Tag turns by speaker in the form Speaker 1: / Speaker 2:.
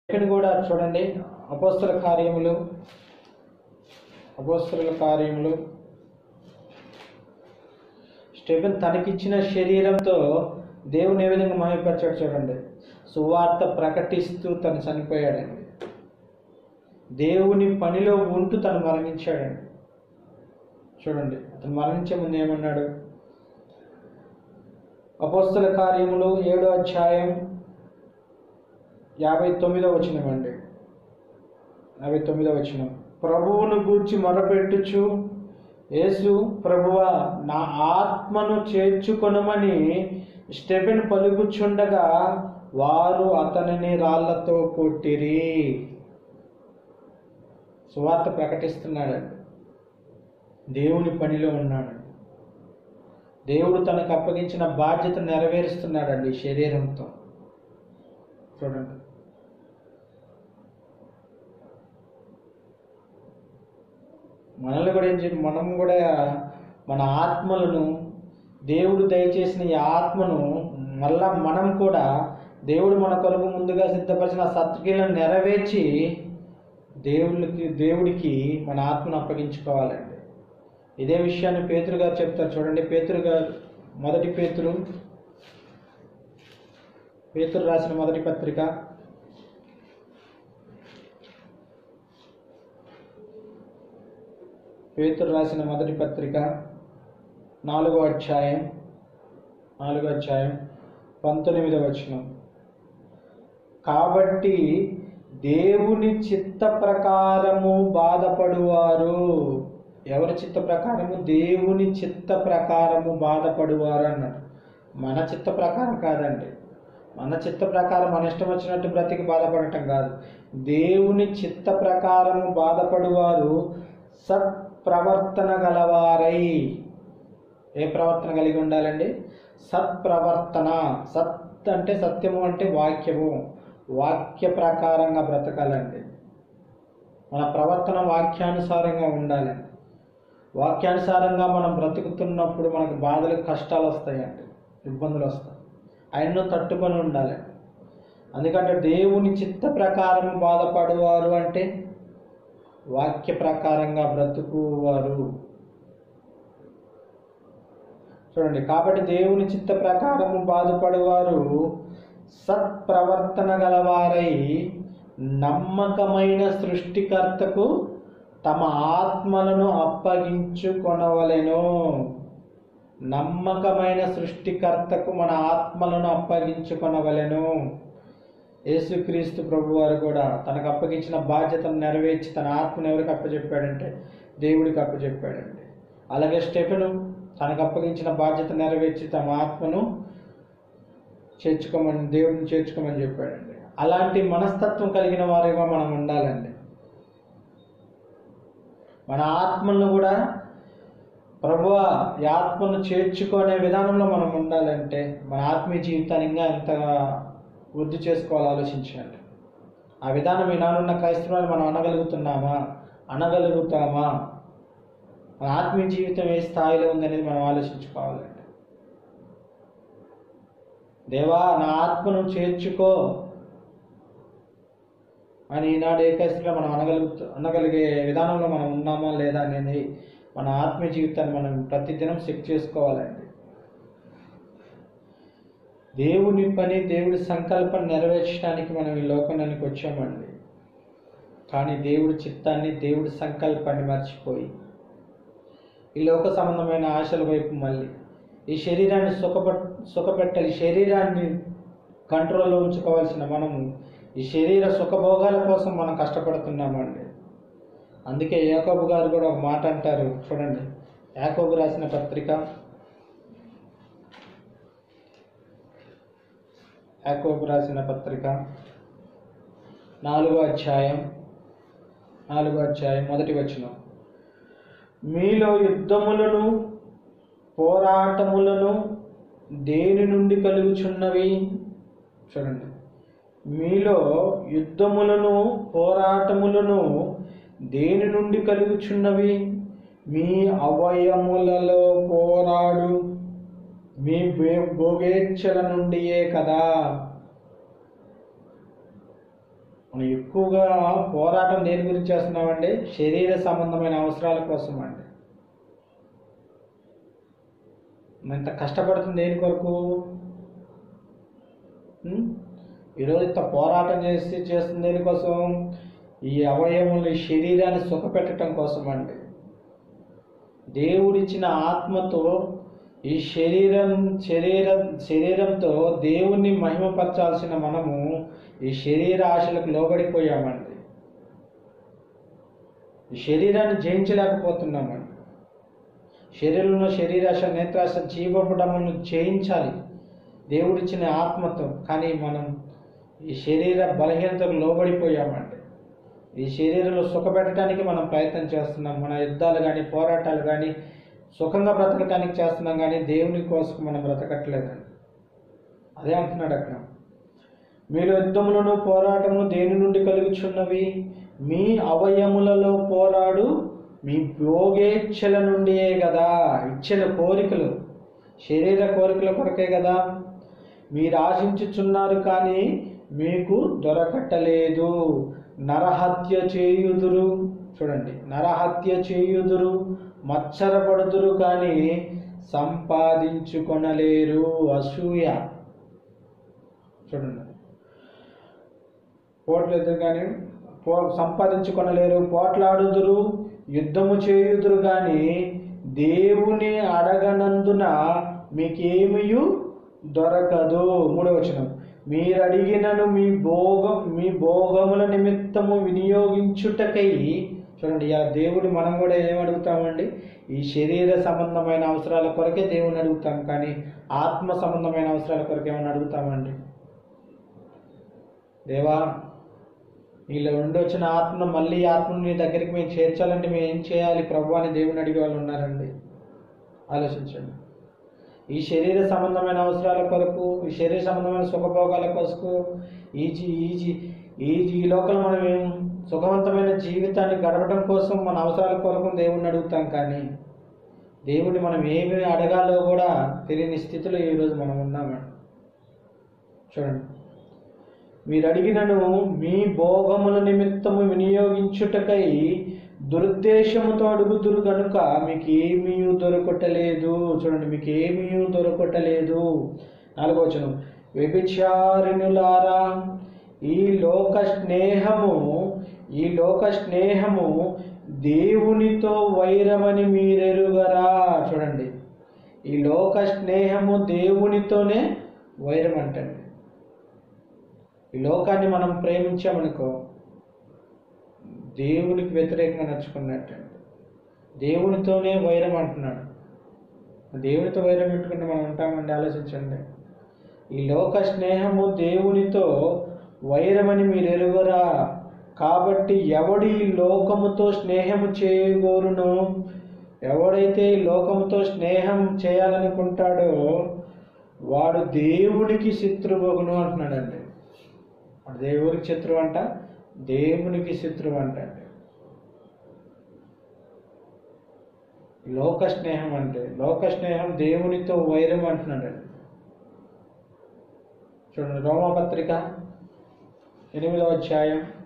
Speaker 1: ఇక్కడ కూడా చూడండి అపోస్తల కార్యములు అపోస్తల కార్యములు స్టెఫెన్ తనకిచ్చిన శరీరంతో దేవుని ఏ విధంగా మహిమపరిచాడు చూడండి సువార్త ప్రకటిస్తూ తను చనిపోయాడండి దేవుని పనిలో ఉంటూ తను మరణించాడండి చూడండి అతను మరణించే ముందు ఏమన్నాడు అపోస్తల కార్యములు ఏడో అధ్యాయం యాభై తొమ్మిదో వచనం అండి యాభై తొమ్మిదో వచనం ప్రభువును గూర్చి మొరపెట్టుచు యేసు ప్రభువా నా ఆత్మను చేర్చుకొనమని స్టెఫెన్ పలుకుచుండగా వారు అతనిని రాళ్లతో కొట్టిరి సువార్త ప్రకటిస్తున్నాడండి దేవుని పనిలో ఉన్నాడు దేవుడు తనకు అప్పగించిన బాధ్యత నెరవేరుస్తున్నాడండి ఈ శరీరంతో చూడండి మనల్ని కూడా ఏం చెప్పి మనం కూడా మన ఆత్మలను దేవుడు దయచేసిన ఈ ఆత్మను మళ్ళా మనం కూడా దేవుడు మన కొరకు ముందుగా సిద్ధపరిచిన సత్క్రియలను నెరవేర్చి దేవుడికి దేవుడికి మన ఆత్మను అప్పగించుకోవాలండి ఇదే విషయాన్ని పేతురు గారు చెప్తారు చూడండి పేతురు గారు మొదటి పేతురు పేతురు రాసిన మొదటి పత్రిక పేతురు రాసిన మొదటి పత్రిక నాలుగో అధ్యాయం నాలుగో అధ్యాయం పంతొమ్మిదవ వచనం కాబట్టి దేవుని చిత్త ప్రకారము బాధపడువారు ఎవరి చిత్త ప్రకారము దేవుని చిత్త ప్రకారము బాధపడువారు అన్నాడు మన చిత్త ప్రకారం కాదండి మన చిత్త ప్రకారం మన ఇష్టం వచ్చినట్టు బ్రతికి బాధపడటం కాదు దేవుని చిత్త ప్రకారము బాధపడువారు సత్ప్రవర్తన గలవారై ఏ ప్రవర్తన కలిగి ఉండాలండి సత్ప్రవర్తన సత్ అంటే సత్యము అంటే వాక్యము వాక్య ప్రకారంగా బ్రతకాలండి మన ప్రవర్తన వాక్యానుసారంగా ఉండాలండి వాక్యానుసారంగా మనం బ్రతుకుతున్నప్పుడు మనకు బాధలు కష్టాలు వస్తాయండి ఇబ్బందులు వస్తాయి ఆయన్ను తట్టుకొని ఉండాలి ఎందుకంటే దేవుని చిత్త ప్రకారం బాధపడువారు అంటే వాక్య ప్రకారంగా బ్రతుకువారు చూడండి కాబట్టి దేవుని చిత్త ప్రకారము బాధపడువారు సత్ప్రవర్తన గలవారై నమ్మకమైన సృష్టికర్తకు తమ ఆత్మలను అప్పగించుకొనవలెను నమ్మకమైన సృష్టికర్తకు మన ఆత్మలను అప్పగించుకొనవలెను యేసుక్రీస్తు ప్రభు వారు కూడా తనకు అప్పగించిన బాధ్యతను నెరవేర్చి తన ఆత్మను ఎవరికి అప్పచెప్పాడంటే దేవుడికి అప్పచెప్పాడండి అలాగే స్టెఫెను తనకు అప్పగించిన బాధ్యత నెరవేర్చి తమ ఆత్మను చేర్చుకోమని దేవుడిని చేర్చుకోమని చెప్పాడండి అలాంటి మనస్తత్వం కలిగిన వారిగా మనం ఉండాలండి మన ఆత్మలను కూడా ప్రభు ఈ ఆత్మను చేర్చుకునే విధానంలో మనం ఉండాలంటే మన ఆత్మీయ జీవితాన్ని ఇంకా ఎంతగా వృద్ధి చేసుకోవాలో ఆలోచించండి ఆ విధానం ఈనాడున్న క్రైస్తవాన్ని మనం అనగలుగుతున్నామా అనగలుగుతామా మన ఆత్మీయ జీవితం ఏ స్థాయిలో ఉందనేది మనం ఆలోచించుకోవాలండి దేవా నా ఆత్మను చేర్చుకో అని ఈనాడు ఏకైస్తుగా మనం అనగలుగుతూ అనగలిగే విధానంలో మనం ఉన్నామా లేదా అనేది మన ఆత్మీయ జీవితాన్ని మనం ప్రతిదినం చెక్ చేసుకోవాలండి దేవుని పని దేవుడి సంకల్పం నెరవేర్చడానికి మనం ఈ లోకానికి వచ్చామండి కానీ దేవుడి చిత్తాన్ని దేవుడి సంకల్పాన్ని మర్చిపోయి ఈ లోక సంబంధమైన ఆశల వైపు మళ్ళీ ఈ శరీరాన్ని సుఖప సుఖపెట్టాలి ఈ శరీరాన్ని కంట్రోల్లో ఉంచుకోవాల్సిన మనము ఈ శరీర సుఖభోగాల కోసం మనం కష్టపడుతున్నామండి అందుకే యాకోబు గారు కూడా ఒక మాట అంటారు చూడండి యాకోబు రాసిన పత్రిక యాకోబు రాసిన పత్రిక నాలుగో అధ్యాయం నాలుగో అధ్యాయం మొదటి వచనం మీలో యుద్ధములను పోరాటములను దేని నుండి కలుగుచున్నవి చూడండి మీలో యుద్ధములను పోరాటములను దేని నుండి కలుగుచున్నవి మీ అవయములలో పోరాడు మీ భే- భోగేచ్ఛల నుండియే కదా మనం ఎక్కువగా పోరాటం దేని గురించి చేస్తున్నామండి శరీర సంబంధమైన అవసరాల కోసం అండి మనం ఇంత కష్టపడుతుంది దేని కొరకు ఉం? ఈరోజు ఇంత పోరాటం చేసి చేస్తుంది దేనికోసం ఈ అవయవములు ఈ శరీరాన్ని సుఖపెట్టడం కోసం అండి దేవుడిచ్చిన ఆత్మతో ఈ శరీరం శరీరం శరీరంతో దేవుణ్ణి మహిమపరచాల్సిన మనము ఈ శరీర ఆశలకు లోబడిపోయామండి ఈ శరీరాన్ని జయించలేకపోతున్నామండి శరీరంలో శరీరాశ నేత్రాశ జీవపడమును జయించాలి దేవుడిచ్చిన ఆత్మతో కానీ మనం ఈ శరీర బలహీనతకు లోబడిపోయామండి ఈ శరీరంలో సుఖపెట్టడానికి మనం ప్రయత్నం చేస్తున్నాం మన యుద్ధాలు కానీ పోరాటాలు కానీ సుఖంగా బ్రతకటానికి చేస్తున్నాం కానీ దేవుని కోసం మనం బ్రతకట్లేదండి అదే అంటున్నాడు అక్కడ మీరు యుద్ధములను పోరాటము దేని నుండి కలుగుచున్నవి మీ అవయములలో పోరాడు మీ భోగేచ్ఛల నుండియే కదా ఇచ్చిన కోరికలు శరీర కోరికల కొరకే కదా మీరు ఆశించుచున్నారు కానీ మీకు దొరకట్టలేదు నరహత్య చేయుదురు చూడండి నరహత్య చేయుదురు మత్సరపడుదురు కానీ సంపాదించుకొనలేరు అసూయ చూడండి పోట్లేదు కానీ పో సంపాదించుకొనలేరు పోట్లాడుదురు యుద్ధము చేయుదురు కానీ దేవుని అడగనందున మీకేమియు దొరకదు మూడవ వచనం మీరు అడిగినను మీ భోగం మీ భోగముల నిమిత్తము వినియోగించుటకై చూడండి ఆ దేవుడు మనం కూడా ఏం అడుగుతామండి ఈ శరీర సంబంధమైన అవసరాల కొరకే దేవుని అడుగుతాం కానీ ఆత్మ సంబంధమైన అవసరాల కొరకే ఏమైనా అడుగుతామండి దేవా నీలో ఉండి వచ్చిన ఆత్మను మళ్ళీ ఈ ఆత్మను నీ దగ్గరికి మేము చేర్చాలంటే మేము ఏం చేయాలి ప్రభు అని దేవుని అడిగే వాళ్ళు ఉన్నారండి ఆలోచించండి ఈ శరీర సంబంధమైన అవసరాల కొరకు ఈ శరీర సంబంధమైన సుఖభోగాల కొరకు ఈ జీ ఈ జీ ఈ జీ- ఈ లోకంలో మనం ఏం సుఖవంతమైన జీవితాన్ని గడపడం కోసం మన అవసరాల కొరకు దేవుణ్ణి అడుగుతాం కానీ దేవుడిని మనం ఏమి అడగాలో కూడా తెలియని స్థితిలో ఈరోజు మనం ఉన్నామండి చూడండి మీరు అడిగినను మీ భోగముల నిమిత్తము వినియోగించుటకై దురుద్దేశముతో అడుగుదురు కనుక మీకు ఏమీ దొరకటలేదు చూడండి మీకు ఏమీ దొరకటలేదు నాలుగో వచనం వ్యభిచారిణులారా ఈ లోక స్నేహము ఈ లోక స్నేహము దేవునితో వైరమని మీరెరుగరా చూడండి ఈ లోక స్నేహము దేవునితోనే వైరం అంటండి ఈ లోకాన్ని మనం ప్రేమించామనుకో దేవునికి వ్యతిరేకంగా నడుచుకున్నట్టండి దేవునితోనే వైరం అంటున్నాడు దేవునితో వైరం పెట్టుకుంటే మనం ఉంటామండి ఆలోచించండి ఈ లోక స్నేహము దేవునితో వైరమని మీరు ఎరుగరా కాబట్టి ఎవడు ఈ లోకముతో స్నేహము చేయగోరును ఎవడైతే ఈ లోకముతో స్నేహం చేయాలనుకుంటాడో వాడు దేవునికి శత్రువును అంటున్నాడండి వాడు దేవునికి శత్రువు అంట దేవునికి శత్రువు అంట లోక స్నేహం అంటే లోక స్నేహం దేవునితో వైరం అంటున్నాడండి చూడండి రోమపత్రిక ఎనిమిదవ అధ్యాయం